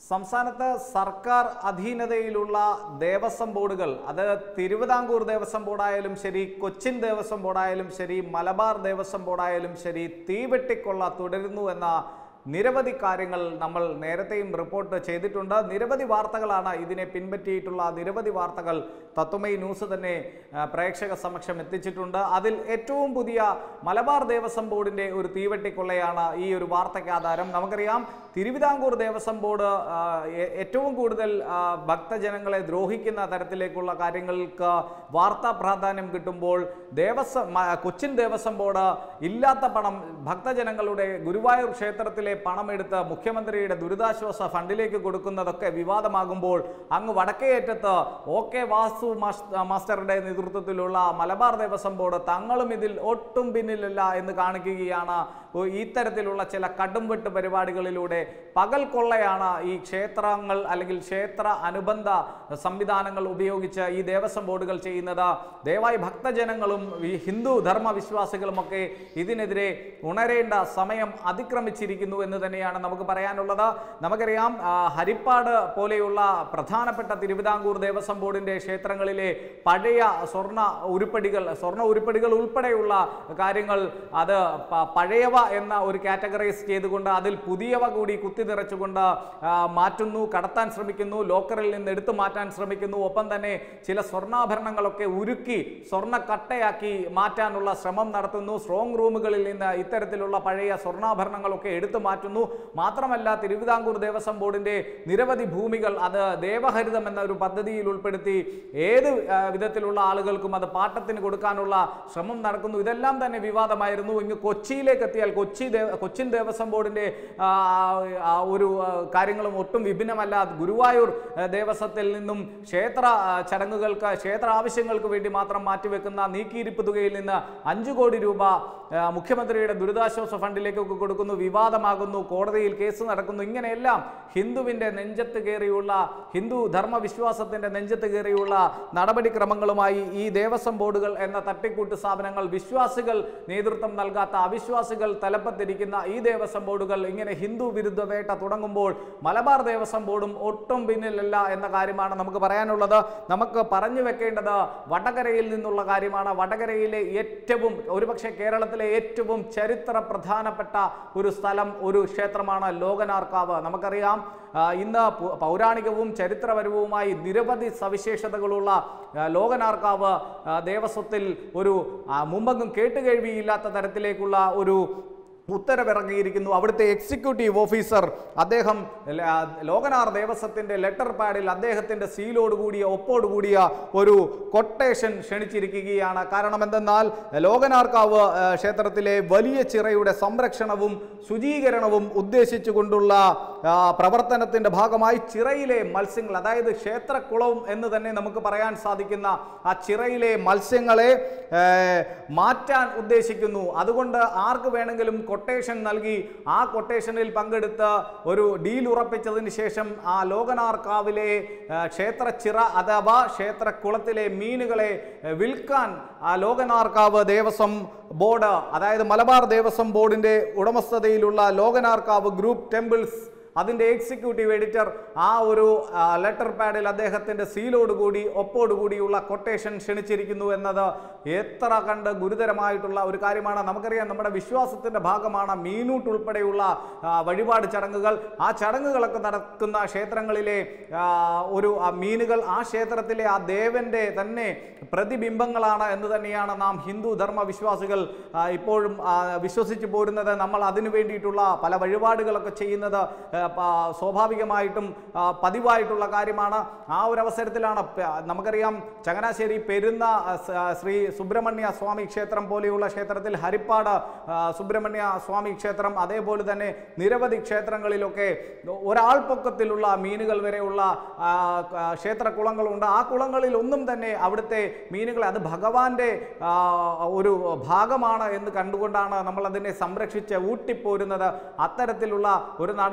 സംസ്ഥാനത്ത് സർക്കാർ അധീനതയിലുള്ള ദേവസ്വം ബോർഡുകൾ അത് തിരുവിതാംകൂർ ദേവസ്വം ബോർഡായാലും ശരി കൊച്ചിൻ ദേവസ്വം ബോർഡായാലും ശരി മലബാർ ദേവസ്വം ബോർഡായാലും ശരി തീവെട്ടിക്കൊള്ള തുടരുന്നു എന്ന നിരവധി കാര്യങ്ങൾ നമ്മൾ നേരത്തെയും റിപ്പോർട്ട് ചെയ്തിട്ടുണ്ട് നിരവധി വാർത്തകളാണ് ഇതിനെ പിൻപറ്റിയിട്ടുള്ള നിരവധി വാർത്തകൾ തത്വമൈ ന്യൂസ് തന്നെ ആ, പ്രേക്ഷക സമക്ഷം എത്തിച്ചിട്ടുണ്ട് അതിൽ ഏറ്റവും പുതിയ മലബാർ ദേവസ്വം ബോർഡിന്റെ ഒരു തീവെട്ടിക്കൊള്ളയാണ് ഈ ഒരു വാർത്തയ്ക്ക് ആധാരം നമുക്കറിയാം തിരുവിതാംകൂർ ദേവസ്വം ബോർഡ് ആ, എ- ഏറ്റവും കൂടുതൽ ആ, ഭക്തജനങ്ങളെ ദ്രോഹിക്കുന്ന തരത്തിലേക്കുള്ള കാര്യങ്ങൾക്ക് വാർത്താ പ്രാധാന്യം കിട്ടുമ്പോൾ ദേവസ്വം മ- കൊച്ചിൻ ദേവസ്വം ബോർഡ് ഇല്ലാത്ത പണം ഭക്തജനങ്ങളുടെ ഗുരുവായൂർ ക്ഷേത്രത്തിലെ പണമെടുത്ത് മുഖ്യമന്ത്രിയുടെ ദുരിതാശ്വാസ ഫണ്ടിലേക്ക് കൊടുക്കുന്നതൊക്കെ വിവാദമാകുമ്പോൾ അങ്ങ് വടക്കേയറ്റത്ത് ഒ കെ വാസു മാസ്- മാസ്റ്ററുടെ നേതൃത്വത്തിലുള്ള മലബാർ ദേവസ്വം ബോർഡ് തങ്ങളും ഇതിൽ ഒട്ടും പിന്നിലല്ല എന്ന് കാണിക്കുകയാണ് ഒ- ഇത്തരത്തിലുള്ള ചില കടുംവെട്ട് പരിപാടികളിലൂടെ പകൽ കൊള്ളയാണ് ഈ ക്ഷേത്രങ്ങൾ അല്ലെങ്കിൽ ക്ഷേത്ര അനുബന്ധ സംവിധാനങ്ങൾ ഉപയോഗിച്ച് ഈ ദേവസ്വം ബോർഡുകൾ ചെയ്യുന്നത് ദയവായി ഭക്തജനങ്ങളും ഈ ഹിന്ദു ധർമ്മ വിശ്വാസികളുമൊക്കെ ഇതിനെതിരെ ഉണരേണ്ട സമയം അതിക്രമിച്ചിരിക്കുന്നു എന്ന് തന്നെയാണ് നമുക്ക് പറയാനുള്ളത് നമുക്കറിയാം ആ, ഹരിപ്പാട് പോലെയുള്ള പ്രധാനപ്പെട്ട തിരുവിതാംകൂർ ദേവസ്വം ബോർഡിന്റെ ക്ഷേത്രങ്ങളിലെ പഴയ സ്വർണ്ണ ഉരുപ്പടികൾ സ്വർണ്ണ ഉരുപ്പടികൾ ഉൾപ്പെടെയുള്ള കാര്യങ്ങൾ അത് പ- പഴയവ എന്ന ഒരു കാറ്റഗറൈസ് ചെയ്തുകൊണ്ട് അതിൽ പുതിയവ കൂടി കുത്തി നിറച്ചുകൊണ്ട് ആ, മാറ്റുന്നു കടത്താൻ ശ്രമിക്കുന്നു ലോക്കറിൽ നിന്ന് എടുത്തു മാറ്റാൻ ശ്രമിക്കുന്നു ഒപ്പം തന്നെ ചില സ്വർണ്ണാഭരണങ്ങളൊക്കെ ഉരുക്കി സ്വർണ്ണ കട്ടയാക്കി മാറ്റാനുള്ള ശ്രമം നടത്തുന്നു സ്ട്രോങ് റൂമുകളിൽ നിന്ന് ഇത്തരത്തിലുള്ള പഴയ സ്വർണ്ണാഭരണങ്ങളൊക്കെ എടുത്തു മാറ്റുന്നു മാത്രമല്ല തിരുവിതാംകൂർ ദേവസ്വം ബോർഡിന്റെ നിരവധി ഭൂമികൾ അത് ദേവഹരിതം എന്ന ഒരു പദ്ധതിയിൽ ഉൾപ്പെടുത്തി ഏത് ആ, വിധത്തിലുള്ള ആളുകൾക്കും അത് പാട്ടത്തിന് കൊടുക്കാനുള്ള ശ്രമം നടക്കുന്നു ഇതെല്ലാം തന്നെ വിവാദമായിരുന്നു ഇങ്ങ് കൊച്ചിയിലേക്ക് എത്തിയാൽ കൊച്ചി ദേവ കൊച്ചിൻ ദേവസ്വം ബോർഡിന്റെ ആ, ആ, ഒരു ആ, കാര്യങ്ങളും ഒട്ടും വിഭിന്നമല്ല ഗുരുവായൂർ ആ, ദേവസ്വത്തിൽ നിന്നും ക്ഷേത്ര ആ, ചടങ്ങുകൾക്ക് ക്ഷേത്ര ആവശ്യങ്ങൾക്ക് വേണ്ടി മാത്രം മാറ്റിവെക്കുന്ന നീക്കിയിരിപ്പ് തുകയിൽ നിന്ന് അഞ്ചു കോടി രൂപ ആ, മുഖ്യമന്ത്രിയുടെ ദുരിതാശ്വാസ ഫണ്ടിലേക്കൊക്കെ കൊടുക്കുന്നു വിവാദമാകുന്നു കോടതിയിൽ കേസ് നടക്കുന്നു ഇങ്ങനെയെല്ലാം ഹിന്ദുവിന്റെ നെഞ്ചത്ത് കയറിയുള്ള ഹിന്ദു ധർമ്മ വിശ്വാസത്തിന്റെ നെഞ്ചത്ത് കയറിയുള്ള നടപടിക്രമങ്ങളുമായി ഈ ദേവസ്വം ബോർഡുകൾ എന്ന തട്ടിക്കൂട്ട് സ്ഥാപനങ്ങൾ വിശ്വാസികൾ നേതൃത്വം നൽകാത്ത അവിശ്വാസികൾ തലപ്പത്തിരിക്കുന്ന ഈ ദേവസ്വം ബോർഡുകൾ ഇങ്ങനെ ഹിന്ദു വിരുദ്ധ വേട്ട തുടങ്ങുമ്പോൾ മലബാർ ദേവസ്വം ബോർഡും ഒട്ടും പിന്നിലല്ല എന്ന കാര്യമാണ് നമുക്ക് പറയാനുള്ളത് നമുക്ക് പറഞ്ഞു വെക്കേണ്ടത് വടകരയിൽ നിന്നുള്ള കാര്യമാണ് വടകരയിലെ ഏറ്റവും ഒരുപക്ഷെ കേരളത്തിലെ ഏറ്റവും ചരിത്ര പ്രധാനപ്പെട്ട ഒരു സ്ഥലം ഒരു ക്ഷേത്രമാണ് ലോകനാർക്കാവ് നമുക്കറിയാം ആ, ഇന്ന് പു- പൗരാണികവും ചരിത്രപരവുമായി നിരവധി സവിശേഷതകളുള്ള ആ, ലോകനാർക്കാവ് ആ, ദേവസ്വത്തിൽ ഒരു ആ, മുമ്പെങ്ങും കേട്ടുകേഴ്വിയില്ലാത്ത തരത്തിലേക്കുള്ള ഒരു ഉത്തരവിറങ്ങിയിരിക്കുന്നു അവിടുത്തെ എക്സിക്യൂട്ടീവ് ഓഫീസർ അദ്ദേഹം ല- ലോകനാർ ദേവസ്വത്തിന്റെ ലെറ്റർ പാഡിൽ അദ്ദേഹത്തിന്റെ സീലോടുകൂടിയ ഒപ്പോടുകൂടിയ ഒരു കൊട്ടേഷൻ ക്ഷണിച്ചിരിക്കുകയാണ് കാരണം എന്തെന്നാൽ ലോകനാർക്കാവ് ആ, ക്ഷേത്രത്തിലെ വലിയ ചിറയുടെ സംരക്ഷണവും ശുചീകരണവും ഉദ്ദേശിച്ചുകൊണ്ടുള്ള ആ, പ്രവർത്തനത്തിന്റെ ഭാഗമായി ചിറയിലെ മത്സ്യങ്ങൾ അതായത് ക്ഷേത്രക്കുളവും എന്ന് തന്നെ നമുക്ക് പറയാൻ സാധിക്കുന്ന ആ ചിറയിലെ മത്സ്യങ്ങളെ ഏ, മാറ്റാൻ ഉദ്ദേശിക്കുന്നു അതുകൊണ്ട് ആർക്ക് വേണമെങ്കിലും കൊട്ടേഷൻ നൽകി ആ കൊട്ടേഷനിൽ പങ്കെടുത്ത് ഒരു ഡീൽ ഉറപ്പിച്ചതിന് ശേഷം ആ ലോകനാർക്കാവിലെ ആ, ക്ഷേത്രച്ചിറ അഥവാ ക്ഷേത്രക്കുളത്തിലെ മീനുകളെ ഏ, വിൽക്കാൻ ആ ലോകനാർക്കാവ് ദേവസ്വം ബോർഡ് അതായത് മലബാർ ദേവസ്വം ബോർഡിന്റെ ഉടമസ്ഥതയിലുള്ള ലോകനാർക്കാവ് ഗ്രൂപ്പ് ടെമ്പിൾസ് അതിൻ്റെ എക്സിക്യൂട്ടീവ് എഡിറ്റർ ആ ഒരു ലെറ്റർ പാഡിൽ അദ്ദേഹത്തിൻ്റെ സീലോടുകൂടി ഒപ്പോടുകൂടിയുള്ള കൊട്ടേഷൻ ക്ഷണിച്ചിരിക്കുന്നു എന്നത് എത്ര കണ്ട് ഗുരുതരമായിട്ടുള്ള ഒരു കാര്യമാണ് നമുക്കറിയാം നമ്മുടെ വിശ്വാസത്തിൻ്റെ ഭാഗമാണ് മീനൂട്ട് ഉൾപ്പെടെയുള്ള ആ, വഴിപാട് ചടങ്ങുകൾ ആ ചടങ്ങുകളൊക്കെ നടക്കുന്ന ക്ഷേത്രങ്ങളിലെ ആ, ഒരു ആ മീനുകൾ ആ ക്ഷേത്രത്തിലെ ആ ദേവന്റെ തന്നെ പ്രതിബിംബങ്ങളാണ് എന്ന് തന്നെയാണ് നാം ഹിന്ദു ധർമ്മ വിശ്വാസികൾ ആ, ഇപ്പോഴും ആ, വിശ്വസിച്ചു പോരുന്നത് നമ്മൾ അതിനു വേണ്ടിയിട്ടുള്ള പല വഴിപാടുകളൊക്കെ ചെയ്യുന്നത് ആ, പ- സ്വാഭാവികമായിട്ടും ആ, പതിവായിട്ടുള്ള കാര്യമാണ് ആ ഒരു അവസരത്തിലാണ് പ- നമുക്കറിയാം ചങ്ങനാശ്ശേരി പെരുന്ന ആ, സ- ആ, ശ്രീ സുബ്രഹ്മണ്യ സ്വാമി ക്ഷേത്രം പോലെയുള്ള ക്ഷേത്രത്തിൽ ഹരിപ്പാട് ആ, സുബ്രഹ്മണ്യ സ്വാമി ക്ഷേത്രം അതേപോലെ തന്നെ നിരവധി ക്ഷേത്രങ്ങളിലൊക്കെ ഒരാൾ പൊക്കത്തിലുള്ള മീനുകൾ വരെയുള്ള ആ, ആ, ക്ഷേത്രക്കുളങ്ങളുണ്ട് ആ കുളങ്ങളിൽ ഒന്നും തന്നെ അവിടുത്തെ മീനുകളെ അത് ഭഗവാന്റെ ആ, ഒരു ഭാഗമാണ് എന്ന് കണ്ടുകൊണ്ടാണ് നമ്മൾ അതിനെ സംരക്ഷിച്ച് ഊട്ടിപ്പോരുന്നത് അത്തരത്തിലുള്ള ഒരു നടപടിക്രമം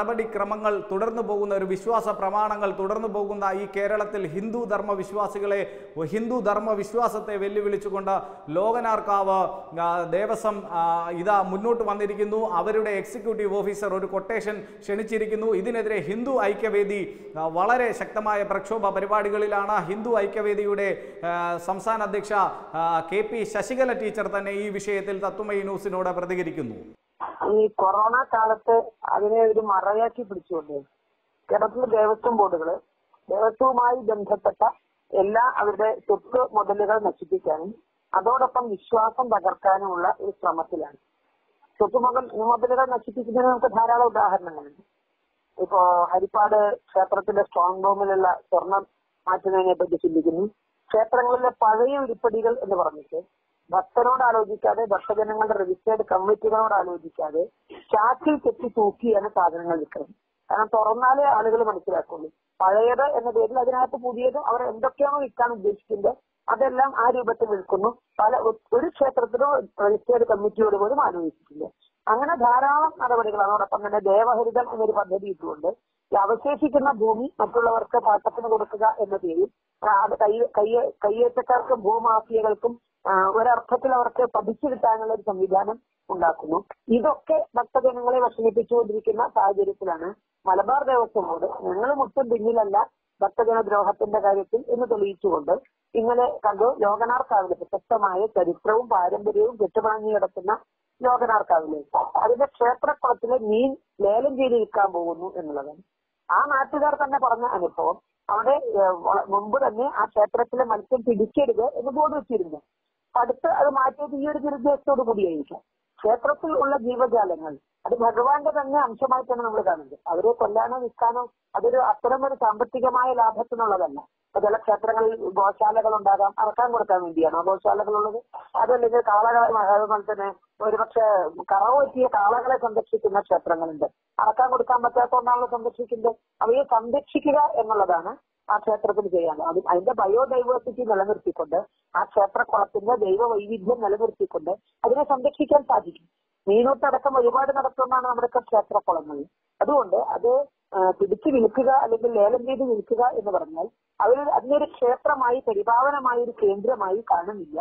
ക്രമങ്ങൾ തുടർന്നു പോകുന്ന ഒരു വിശ്വാസ പ്രമാണങ്ങൾ തുടർന്നു പോകുന്ന ഈ കേരളത്തിൽ ഹിന്ദു ധർമ്മ വിശ്വാസികളെ ഹിന്ദു ധർമ്മ വിശ്വാസത്തെ വെല്ലുവിളിച്ചുകൊണ്ട് ലോകനാർക്കാവ് ആ, ദേവസ്വം ആ, ഇതാ മുന്നോട്ട് വന്നിരിക്കുന്നു അവരുടെ എക്സിക്യൂട്ടീവ് ഓഫീസർ ഒരു കൊട്ടേഷൻ ക്ഷണിച്ചിരിക്കുന്നു ഇതിനെതിരെ ഹിന്ദു ഐക്യവേദി ആ, വളരെ ശക്തമായ പ്രക്ഷോഭ പരിപാടികളിലാണ് ഹിന്ദു ഐക്യവേദിയുടെ ആ, സംസ്ഥാന അധ്യക്ഷ ആ, കെ പി ശശികല ടീച്ചർ തന്നെ ഈ വിഷയത്തിൽ തത്വമയി ന്യൂസിനോട് പ്രതികരിക്കുന്നു ഈ കൊറോണ കാലത്ത് അതിനെ ഒരു മറയാക്കി പിടിച്ചുകൊണ്ട് കേരളത്തിലെ ദേവസ്വം ബോർഡുകള് ദേവസ്വവുമായി ബന്ധപ്പെട്ട എല്ലാ അവരുടെ സ്വത്ത് മുതലുകൾ നശിപ്പിക്കാനും അതോടൊപ്പം വിശ്വാസം തകർക്കാനുമുള്ള ഒരു ശ്രമത്തിലാണ് സ്വത്ത് മുതൽ മുതലുകൾ നശിപ്പിക്കുന്നതിന് നമുക്ക് ധാരാളം ഉദാഹരണങ്ങളുണ്ട് ഇപ്പോ ഹരിപ്പാട് ക്ഷേത്രത്തിലെ സ്ട്രോങ് റൂമിലുള്ള സ്വർണം മാറ്റുന്നതിനെ പറ്റി ചിന്തിക്കുന്നു ക്ഷേത്രങ്ങളിലെ പഴയ ഉരുപ്പടികൾ എന്ന് പറഞ്ഞിട്ട് ഭക്തനോട് ആലോചിക്കാതെ ഭക്തജനങ്ങളുടെ രജിസ്റ്റേർഡ് കമ്മിറ്റികളോട് ആലോചിക്കാതെ ചാക്കിൽ കെട്ടി തൂക്കിയാണ് സാധനങ്ങൾ വിൽക്കുന്നത് കാരണം തുറന്നാലേ ആളുകൾ മനസ്സിലാക്കുള്ളൂ പഴയത് എന്ന പേരിൽ അതിനകത്ത് പുതിയത് അവർ എന്തൊക്കെയാണോ വിൽക്കാൻ ഉദ്ദേശിക്കുന്നത് അതെല്ലാം ആ രൂപത്തിൽ വിൽക്കുന്നു പല ഒരു ക്ഷേത്രത്തിനോ രജിസ്റ്റേർഡ് കമ്മിറ്റിയോട് പോലും ആലോചിച്ചിട്ടില്ല അങ്ങനെ ധാരാളം നടപടികൾ അതോടൊപ്പം തന്നെ ദേവഹരിതം എന്നൊരു പദ്ധതി ഇട്ടുകൊണ്ട് ഈ അവശേഷിക്കുന്ന ഭൂമി മറ്റുള്ളവർക്ക് പാട്ടത്തിന് കൊടുക്കുക എന്ന പേരിൽ ആ, അത് കൈ കയ്യ കയ്യേറ്റക്കാർക്കും ഭൂമാഫിയകൾക്കും ആ, ഒരർത്ഥത്തിൽ അവർക്ക് പഠിച്ചു കിട്ടാനുള്ള ഒരു സംവിധാനം ഉണ്ടാക്കുന്നു ഇതൊക്കെ ഭക്തജനങ്ങളെ വിഷമിപ്പിച്ചുകൊണ്ടിരിക്കുന്ന സാഹചര്യത്തിലാണ് മലബാർ ദേവസ്വം ബോർഡ് ഞങ്ങളും ഒട്ടും പിന്നിലല്ല ഭക്തജന ദ്രോഹത്തിന്റെ കാര്യത്തിൽ എന്ന് തെളിയിച്ചുകൊണ്ട് ഇന്നലെ കണ്ടു ലോകനാർക്കാവിലെ പ്രശസ്തമായ ചരിത്രവും പാരമ്പര്യവും കെട്ടുപണങ്ങി കിടക്കുന്ന ലോകനാർക്കാവിലേക്ക് അതിന്റെ ക്ഷേത്രക്കുളത്തിലെ മീൻ ലേലം ചെയ്ത് വിൽക്കാൻ പോകുന്നു എന്നുള്ളതാണ് ആ നാട്ടുകാർ തന്നെ പറഞ്ഞ അനുഭവം അവിടെ ഏഹ്, വള- മുമ്പ് തന്നെ ആ ക്ഷേത്രത്തിലെ മത്സ്യം പിടിക്കരുത് എന്ന് ബോർഡ് വെച്ചിരുന്നു അപ്പൊ അടുത്ത് അത് മാറ്റിയത് ഈ ഒരു നിർദ്ദേശത്തോടു കൂടിയായിരിക്കാം ക്ഷേത്രത്തിൽ ഉള്ള ജീവജാലങ്ങൾ അത് ഭഗവാന്റെ തന്നെ അംശമായിട്ടാണ് നമ്മൾ കാണുന്നത് അവരെ കൊല്ലാനോ വിൽക്കാനോ അതൊരു അത്തരമൊരു സാമ്പത്തികമായ ലാഭത്തിനുള്ളതല്ല ഇപ്പൊ ചില ക്ഷേത്രങ്ങളിൽ ഗോശാലകൾ ഉണ്ടാകാം അറക്കാൻ കൊടുക്കാൻ വേണ്ടിയാണോ ഗോശാലകളുള്ളത് അതല്ലെങ്കിൽ കാളകളെ അതുപോലെ തന്നെ ഒരുപക്ഷെ കറവ് പറ്റിയ കാളകളെ സംരക്ഷിക്കുന്ന ക്ഷേത്രങ്ങളുണ്ട് അറക്കാൻ കൊടുക്കാൻ പറ്റാത്തതുകൊണ്ടാണല്ലോ സംരക്ഷിക്കുന്നത് അവയെ സംരക്ഷിക്കുക എന്നുള്ളതാണ് ആ ക്ഷേത്രത്തിൽ ചെയ്യാനുള്ളത് അത് അതിന്റെ ബയോഡൈവേഴ്സിറ്റി നിലനിർത്തിക്കൊണ്ട് ആ ക്ഷേത്രക്കുളത്തിന്റെ ദൈവ വൈവിധ്യം നിലനിർത്തിക്കൊണ്ട് അതിനെ സംരക്ഷിക്കാൻ സാധിക്കും മീനൂട്ടടക്കം ഒരുപാട് നടത്തുന്നതാണ് നമ്മുടെയൊക്കെ ക്ഷേത്രക്കുളങ്ങളിൽ അതുകൊണ്ട് അത് ആ, പിടിച്ചു വിൽക്കുക അല്ലെങ്കിൽ ലേലം ചെയ്ത് വിൽക്കുക എന്ന് പറഞ്ഞാൽ അവർ അതിനൊരു ക്ഷേത്രമായി പരിപാവനമായ ഒരു കേന്ദ്രമായി കാണുന്നില്ല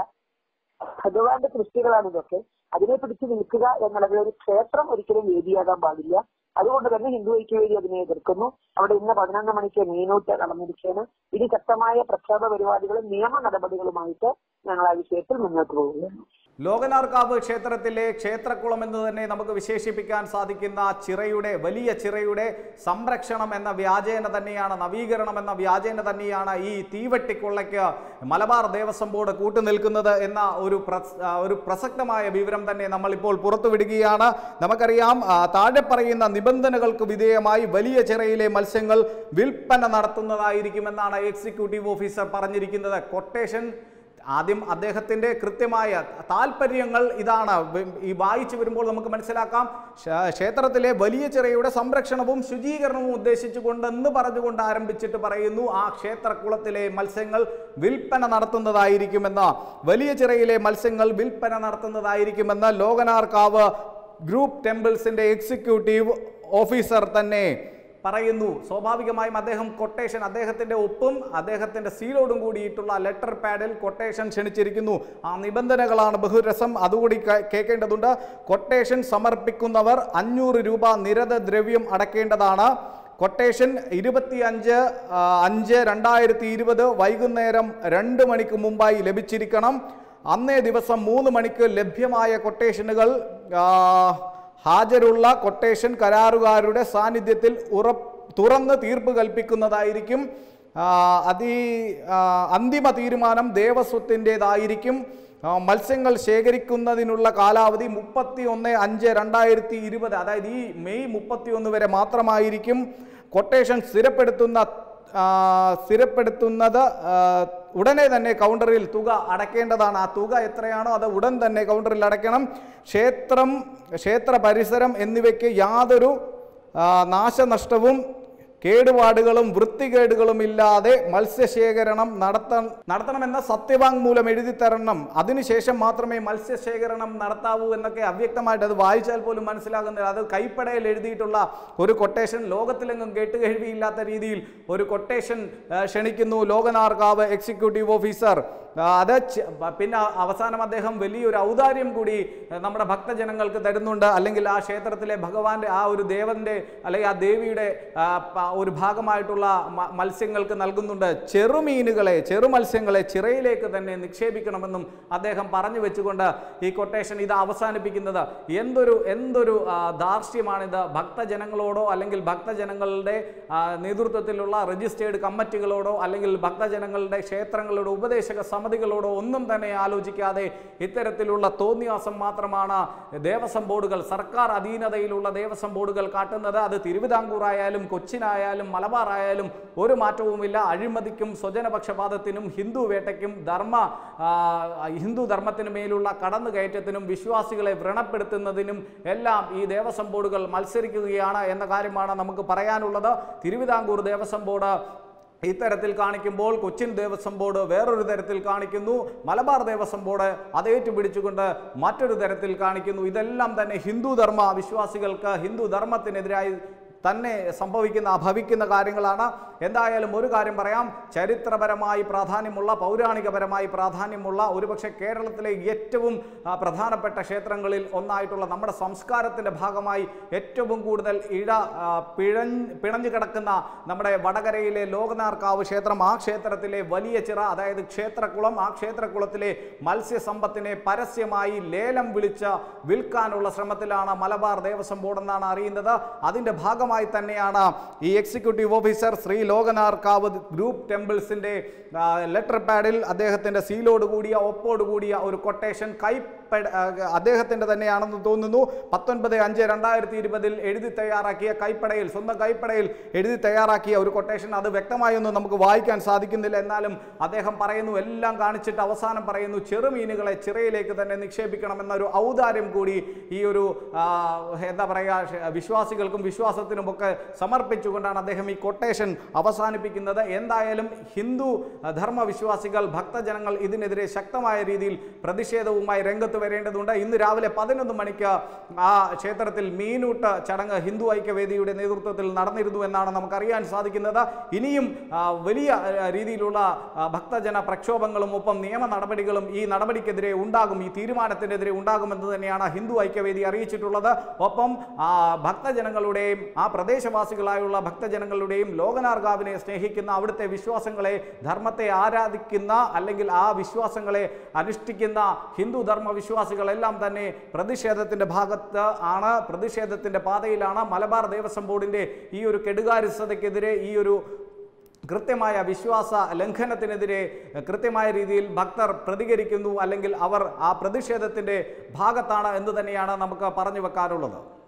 ഭഗവാന്റെ സൃഷ്ടികളാണ് ഇതൊക്കെ അതിനെ പിടിച്ചു നിൽക്കുക എന്നുള്ളത് ഒരു ക്ഷേത്രം ഒരിക്കലും വേദിയാകാൻ പാടില്ല അതുകൊണ്ട് തന്നെ ഹിന്ദു ഐക്യവേദി അതിനെ എതിർക്കുന്നു അവിടെ ഇന്ന് പതിനൊന്ന് മണിക്ക് മീനൂട്ട് നടന്നിരിക്കുകയാണ് ഇനി ശക്തമായ പ്രക്ഷോഭ പരിപാടികളും നിയമ നടപടികളുമായിട്ട് ഞങ്ങൾ ആ വിഷയത്തിൽ മുന്നോട്ട് പോകുകയാണ് ലോകനാർക്കാവ് ക്ഷേത്രത്തിലെ ക്ഷേത്രക്കുളം എന്ന് തന്നെ നമുക്ക് വിശേഷിപ്പിക്കാൻ സാധിക്കുന്ന ചിറയുടെ വലിയ ചിറയുടെ സംരക്ഷണം എന്ന വ്യാജേന തന്നെയാണ് നവീകരണം എന്ന വ്യാജേന തന്നെയാണ് ഈ തീവെട്ടിക്കൊള്ളയ്ക്ക് മലബാർ ദേവസ്വം ബോർഡ് കൂട്ടുനിൽക്കുന്നത് എന്ന ഒരു പ്രസ്- ആ, ഒരു പ്രസക്തമായ വിവരം തന്നെ നമ്മളിപ്പോൾ പുറത്തുവിടുകയാണ് നമുക്കറിയാം ആ, താഴെ പറയുന്ന നിബന്ധനകൾക്ക് വിധേയമായി വലിയ ചിറയിലെ മത്സ്യങ്ങൾ വിൽപ്പന നടത്തുന്നതായിരിക്കുമെന്നാണ് എക്സിക്യൂട്ടീവ് ഓഫീസർ പറഞ്ഞിരിക്കുന്നത് കൊട്ടേഷൻ ആദ്യം അദ്ദേഹത്തിന്റെ കൃത്യമായ താല്പര്യങ്ങൾ ഇതാണ് വ- ഈ വായിച്ചു വരുമ്പോൾ നമുക്ക് മനസ്സിലാക്കാം ക്ഷ- ക്ഷേത്രത്തിലെ വലിയ ചിറയുടെ സംരക്ഷണവും ശുചീകരണവും ഉദ്ദേശിച്ചുകൊണ്ടെന്ന് പറഞ്ഞുകൊണ്ട് ആരംഭിച്ചിട്ട് പറയുന്നു ആ ക്ഷേത്രക്കുളത്തിലെ മത്സ്യങ്ങൾ വിൽപ്പന നടത്തുന്നതായിരിക്കുമെന്ന് വലിയ ചിറയിലെ മത്സ്യങ്ങൾ വിൽപ്പന നടത്തുന്നതായിരിക്കുമെന്ന് ലോകനാർക്കാവ് ഗ്രൂപ്പ് ടെമ്പിൾസിന്റെ എക്സിക്യൂട്ടീവ് ഓഫീസർ തന്നെ പറയുന്നു സ്വാഭാവികമായും അദ്ദേഹം കൊട്ടേഷൻ അദ്ദേഹത്തിന്റെ ഒപ്പും അദ്ദേഹത്തിന്റെ സീലോടും കൂടിയിട്ടുള്ള ലെറ്റർ പാഡിൽ കൊട്ടേഷൻ ക്ഷണിച്ചിരിക്കുന്നു ആ നിബന്ധനകളാണ് ബഹുരസം അതുകൂടി കേ- കേൾക്കേണ്ടതുണ്ട് കൊട്ടേഷൻ സമർപ്പിക്കുന്നവർ അഞ്ഞൂറ് രൂപ നിരത ദ്രവ്യം അടക്കേണ്ടതാണ് കൊട്ടേഷൻ ഇരുപത്തി അഞ്ച് അഞ്ച് രണ്ടായിരത്തി ഇരുപത് വൈകുന്നേരം രണ്ട് മണിക്ക് മുമ്പായി ലഭിച്ചിരിക്കണം അന്നേ ദിവസം മൂന്ന് മണിക്ക് ലഭ്യമായ കൊട്ടേഷനുകൾ ആ, ഹാജരുള്ള കൊട്ടേഷൻ കരാറുകാരുടെ സാന്നിധ്യത്തിൽ ഉറപ്പ് തുറന്ന് തീർപ്പ് കൽപ്പിക്കുന്നതായിരിക്കും ആ, അതി ആ, അന്തിമ തീരുമാനം ദേവസ്വത്തിൻ്റെതായിരിക്കും ആ, മത്സ്യങ്ങൾ ശേഖരിക്കുന്നതിനുള്ള കാലാവധി മുപ്പത്തി ഒന്ന് അഞ്ച് രണ്ടായിരത്തി ഇരുപത് അതായത് ഈ മെയ് മുപ്പത്തി ഒന്ന് വരെ മാത്രമായിരിക്കും കൊട്ടേഷൻ സ്ഥിരപ്പെടുത്തുന്ന ആ, സ്ഥിരപ്പെടുത്തുന്നത് ആ, ഉടനെ തന്നെ കൗണ്ടറിൽ തുക അടയ്ക്കേണ്ടതാണ് ആ തുക എത്രയാണോ അത് ഉടൻ തന്നെ കൗണ്ടറിൽ അടയ്ക്കണം ക്ഷേത്രം ക്ഷേത്ര പരിസരം എന്നിവയ്ക്ക് യാതൊരു ആ, നാശനഷ്ടവും കേടുപാടുകളും വൃത്തികേടുകളും ഇല്ലാതെ മത്സ്യശേഖരണം നടത്ത നടത്തണമെന്ന സത്യവാങ്മൂലം എഴുതി തരണം അതിനുശേഷം മാത്രമേ മത്സ്യശേഖരണം നടത്താവൂ എന്നൊക്കെ അവ്യക്തമായിട്ട് അത് വായിച്ചാൽ പോലും മനസ്സിലാകുന്നില്ല അത് കൈപ്പടയിൽ എഴുതിയിട്ടുള്ള ഒരു കൊട്ടേഷൻ ലോകത്തിലെങ്ങും കേട്ടുകേഴ്വിയില്ലാത്ത രീതിയിൽ ഒരു കൊട്ടേഷൻ ആ, ക്ഷണിക്കുന്നു ലോകനാർക്കാവ് എക്സിക്യൂട്ടീവ് ഓഫീസർ ആ, അത് ച- ബ- പിന്നെ അവസാനം അദ്ദേഹം വലിയൊരു ഔദാര്യം കൂടി ആ, നമ്മുടെ ഭക്തജനങ്ങൾക്ക് തരുന്നുണ്ട് അല്ലെങ്കിൽ ആ ക്ഷേത്രത്തിലെ ഭഗവാന്റെ ആ ഒരു ദേവന്റെ അല്ലെങ്കിൽ ആ ദേവിയുടെ ആ, പ- ഒരു ഭാഗമായിട്ടുള്ള മ- മത്സ്യങ്ങൾക്ക് നൽകുന്നുണ്ട് ചെറുമീനുകളെ ചെറുമത്സ്യങ്ങളെ ചിറയിലേക്ക് തന്നെ നിക്ഷേപിക്കണമെന്നും അദ്ദേഹം പറഞ്ഞു വെച്ചുകൊണ്ട് ഈ കൊട്ടേഷൻ ഇത് അവസാനിപ്പിക്കുന്നത് എന്തൊരു എന്തൊരു ആ, ധാർഷ്ട്യമാണിത് ഭക്തജനങ്ങളോടോ അല്ലെങ്കിൽ ഭക്തജനങ്ങളുടെ ആ, നേതൃത്വത്തിലുള്ള രജിസ്റ്റേർഡ് കമ്മിറ്റികളോടോ അല്ലെങ്കിൽ ഭക്തജനങ്ങളുടെ ക്ഷേത്രങ്ങളുടെ ഉപദേശക സമിതികളോടോ ഒന്നും തന്നെ ആലോചിക്കാതെ ഇത്തരത്തിലുള്ള തോന്നിയാസം മാത്രമാണ് ദേവസ്വം ബോർഡുകൾ സർക്കാർ അധീനതയിലുള്ള ദേവസ്വം ബോർഡുകൾ കാട്ടുന്നത് അത് തിരുവിതാംകൂർ ആയാലും കൊച്ചിനായാലും മലബാർ ആയാലും ഒരു മാറ്റവുമില്ല അഴിമതിക്കും സ്വജനപക്ഷപാതത്തിനും ഹിന്ദു വേട്ടയ്ക്കും ധർമ്മ ആ, ഹിന്ദു ധർമ്മത്തിന് മേലുള്ള കടന്നുകയറ്റത്തിനും വിശ്വാസികളെ വ്രണപ്പെടുത്തുന്നതിനും എല്ലാം ഈ ദേവസ്വം ബോർഡുകൾ മത്സരിക്കുകയാണ് എന്ന കാര്യമാണ് നമുക്ക് പറയാനുള്ളത് തിരുവിതാംകൂർ ദേവസ്വം ബോർഡ് ഇത്തരത്തിൽ കാണിക്കുമ്പോൾ കൊച്ചിൻ ദേവസ്വം ബോർഡ് വേറൊരു തരത്തിൽ കാണിക്കുന്നു മലബാർ ദേവസ്വം ബോർഡ് അത് ഏറ്റുപിടിച്ചുകൊണ്ട് മറ്റൊരു തരത്തിൽ കാണിക്കുന്നു ഇതെല്ലാം തന്നെ ഹിന്ദു ധർമ്മ വിശ്വാസികൾക്ക് ഹിന്ദു ധർമ്മത്തിനെതിരായി തന്നെ സംഭവിക്കുന്ന ഭവിക്കുന്ന കാര്യങ്ങളാണ് എന്തായാലും ഒരു കാര്യം പറയാം ചരിത്രപരമായി പ്രാധാന്യമുള്ള പൗരാണികപരമായി പ്രാധാന്യമുള്ള ഒരുപക്ഷെ കേരളത്തിലെ ഏറ്റവും ആ, പ്രധാനപ്പെട്ട ക്ഷേത്രങ്ങളിൽ ഒന്നായിട്ടുള്ള നമ്മുടെ സംസ്കാരത്തിൻ്റെ ഭാഗമായി ഏറ്റവും കൂടുതൽ ഇഴ ആ, പിഴഞ്ഞ് പിണഞ്ഞു കിടക്കുന്ന നമ്മുടെ വടകരയിലെ ലോകനാർക്കാവ് ക്ഷേത്രം ആ ക്ഷേത്രത്തിലെ വലിയ ചിറ അതായത് ക്ഷേത്രക്കുളം ആ ക്ഷേത്രക്കുളത്തിലെ മത്സ്യസമ്പത്തിനെ പരസ്യമായി ലേലം വിളിച്ച് വിൽക്കാനുള്ള ശ്രമത്തിലാണ് മലബാർ ദേവസ്വം ബോർഡ് എന്നാണ് അറിയുന്നത് അതിൻ്റെ ഭാഗമായി തന്നെയാണ് ഈ executive officer Shri Lokanarkavu group ടെമ്പിൾസിൻ്റെ ലെറ്റർ പാഡിൽ അദ്ദേഹത്തിൻ്റെ സീലോട് കൂടിയ ഒപ്പോട് കൂടിയ ഒരു കൊട്ടേഷൻ കൈപ്പട ആ, അദ്ദേഹത്തിൻ്റെ തന്നെയാണെന്ന് തോന്നുന്നു പത്തൊൻപത് അഞ്ച് രണ്ടായിരത്തി ഇരുപതിൽ എഴുതി തയ്യാറാക്കിയ കൈപ്പടയിൽ സ്വന്തം കൈപ്പടയിൽ എഴുതി തയ്യാറാക്കിയ ഒരു കൊട്ടേഷൻ അത് വ്യക്തമായൊന്നും നമുക്ക് വായിക്കാൻ സാധിക്കുന്നില്ല എന്നാലും അദ്ദേഹം പറയുന്നു എല്ലാം കാണിച്ചിട്ട് അവസാനം പറയുന്നു ചെറുമീനുകളെ ചിറയിലേക്ക് തന്നെ നിക്ഷേപിക്കണമെന്നൊരു ഔദാര്യം കൂടി ഈ ഒരു ആ, എന്താ പറയുക ഷ- വിശ്വാസികൾക്കും വിശ്വാസത്തിനും ഒക്കെ സമർപ്പിച്ചുകൊണ്ടാണ് അദ്ദേഹം ഈ കൊട്ടേഷൻ അവസാനിപ്പിക്കുന്നത് എന്തായാലും ഹിന്ദു ധർമ്മ വിശ്വാസികൾ ഭക്തജനങ്ങൾ ഇതിനെതിരെ ശക്തമായ രീതിയിൽ പ്രതിഷേധവുമായി രംഗത്ത് വരേണ്ടതുണ്ട് ഇന്ന് രാവിലെ പതിനൊന്ന് മണിക്ക് ആ ക്ഷേത്രത്തിൽ മീനൂട്ട് ചടങ്ങ് ഹിന്ദു ഐക്യവേദിയുടെ നേതൃത്വത്തിൽ നടന്നിരുന്നു എന്നാണ് നമുക്കറിയാൻ സാധിക്കുന്നത് ഇനിയും ആ, വലിയ ആ, രീതിയിലുള്ള ആ, ഭക്തജന പ്രക്ഷോഭങ്ങളും ഒപ്പം നിയമ നടപടികളും ഈ നടപടിക്കെതിരെ ഉണ്ടാകും ഈ തീരുമാനത്തിനെതിരെ ഉണ്ടാകുമെന്ന് തന്നെയാണ് ഹിന്ദു ഐക്യവേദി അറിയിച്ചിട്ടുള്ളത് ഒപ്പം ആ ഭക്തജനങ്ങളുടെയും ആ പ്രദേശവാസികളായുള്ള ഭക്തജനങ്ങളുടെയും ലോകനാർഗാവിനെ സ്നേഹിക്കുന്ന അവിടുത്തെ വിശ്വാസങ്ങളെ ധർമ്മത്തെ ആരാധിക്കുന്ന അല്ലെങ്കിൽ ആ വിശ്വാസങ്ങളെ അനുഷ്ഠിക്കുന്ന ഹിന്ദു ധർമ്മ വിശ്വാസികളെല്ലാം തന്നെ പ്രതിഷേധത്തിന്റെ ഭാഗത്ത് ആണ് പ്രതിഷേധത്തിന്റെ പാതയിലാണ് മലബാർ ദേവസ്വം ബോർഡിന്റെ ഈ ഒരു കെടുകാര്യസ്ഥതയ്ക്കെതിരെ ഈ ഒരു കൃത്യമായ വിശ്വാസ ലംഘനത്തിനെതിരെ കൃത്യമായ രീതിയിൽ ഭക്തർ പ്രതികരിക്കുന്നു അല്ലെങ്കിൽ അവർ ആ പ്രതിഷേധത്തിന്റെ ഭാഗത്താണ് എന്ന് തന്നെയാണ് നമുക്ക് പറഞ്ഞു വെക്കാനുള്ളത്